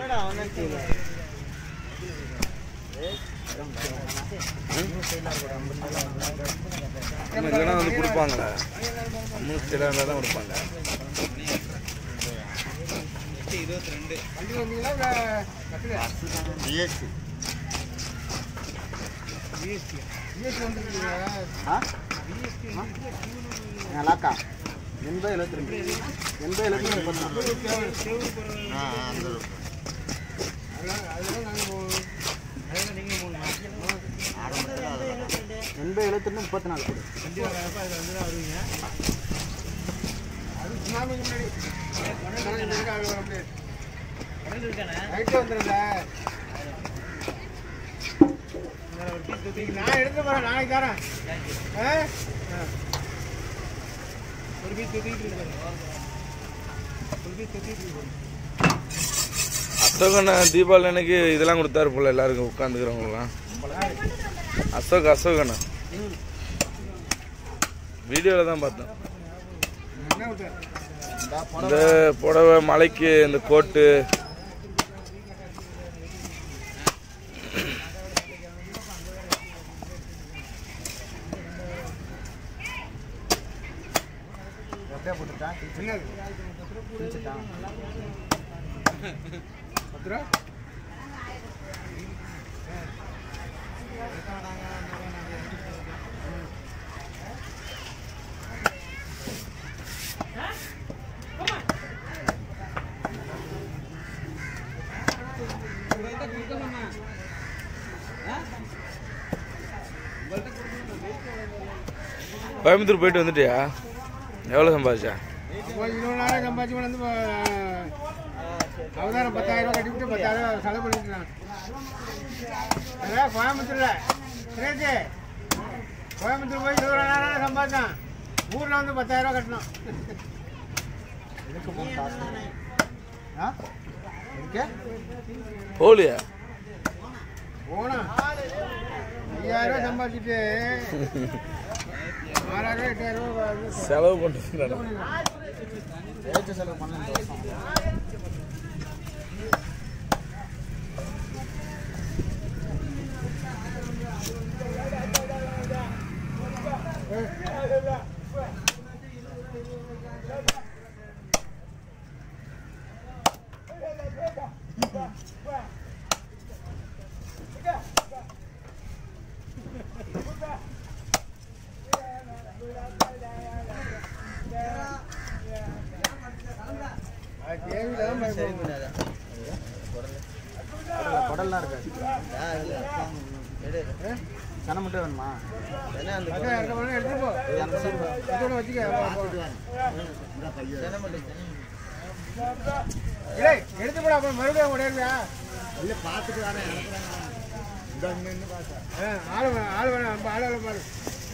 எனக்கு இல்லைன்னா வந்து கொடுப்பாங்களே மூணு ஸ்டேலாக இருந்தால் தான் கொடுப்பாங்க ஜிஎஸ்டி நல்லாக்கா எண்பது எழுபத்தி ரெண்டு எண்பது எழுபத்தி ரெண்டு முப்பத்தி ஆ அந்த எண்பது எழுபத்தி ரெண்டு முப்பத்தி நாலு கொடு நான் எடுத்து போறேன் நாளைக்கு தரேன் ஆ? ஆ. ஒரு பீஸ் தூக்கிட்டு இருக்கேன் ஒரு பீஸ் தூக்கிட்டு இருக்கேன் அசோக் அண்ணா தீபாவளி அன்னைக்கு இதெல்லாம் கொடுத்தாரு போல எல்லாருக்கும் உட்காந்துக்கிறவங்களாம் அசோக் அசோக் அண்ணா வீடியோவில் தான் பார்த்தேன் என்ன விட்டு இந்த புடவை மலைக்கு இந்த கோட்டு எப்படியா போட்டுட்டா என்னது பிடிச்சிட்டான் பத்து ரூபா கோயம்புத்தூர் போயிட்டு வந்துட்டியா எவ்வளோ சம்பாதிச்சா அப்போ இருபது நாளாக சம்பாதிச்சு கொண்டு வந்து இப்போ அவதாரம் பத்தாயிரம் ரூபா கட்டிவிட்டு பத்தாயிரம் ரூபா செலவு பண்ணிட்டுருக்கான் அதான் கோயம்புத்தூரில் சுரேஷ் கோயம்புத்தூர் போய் இருபது நாளாக சம்பாதிச்சான் ஊரில் வந்து பத்தாயிரம் ரூபா கட்டணும் இதுக்கு போன காசு ஆ இதுக்கு போலியா போனா ஐயாயிரம் ரூபா சம்பாதிச்சுட்டு ஆறாயிரம் ரூபா எட்டாயிரம் ரூபா வந்து செலவு பண்ணிட்டு ஏற்ற செலவு பண்ண இந்த வருஷம் அது தேவையில்லை தான் பயப்படுவோம். குடல்ல- குடல்லாம் இருக்காது சனம் மட்டும் வேணுமா அதான் இரநூறு மணி எடுத்துட்டு போ இது அந்த சைடு வா. இதோட வச்சுக்க போ, போ. இந்த பையன் இல்லை எடுத்து போட அப்புறம் மறுபடியும் உடையா இல்லை பார்த்துட்டு வரேன் எனக்கு இந்த இங்கே பார்த்தேன் ஆள் வேணும் ஆள் வேணும் நம்ம ஆள் வேணும் பாரு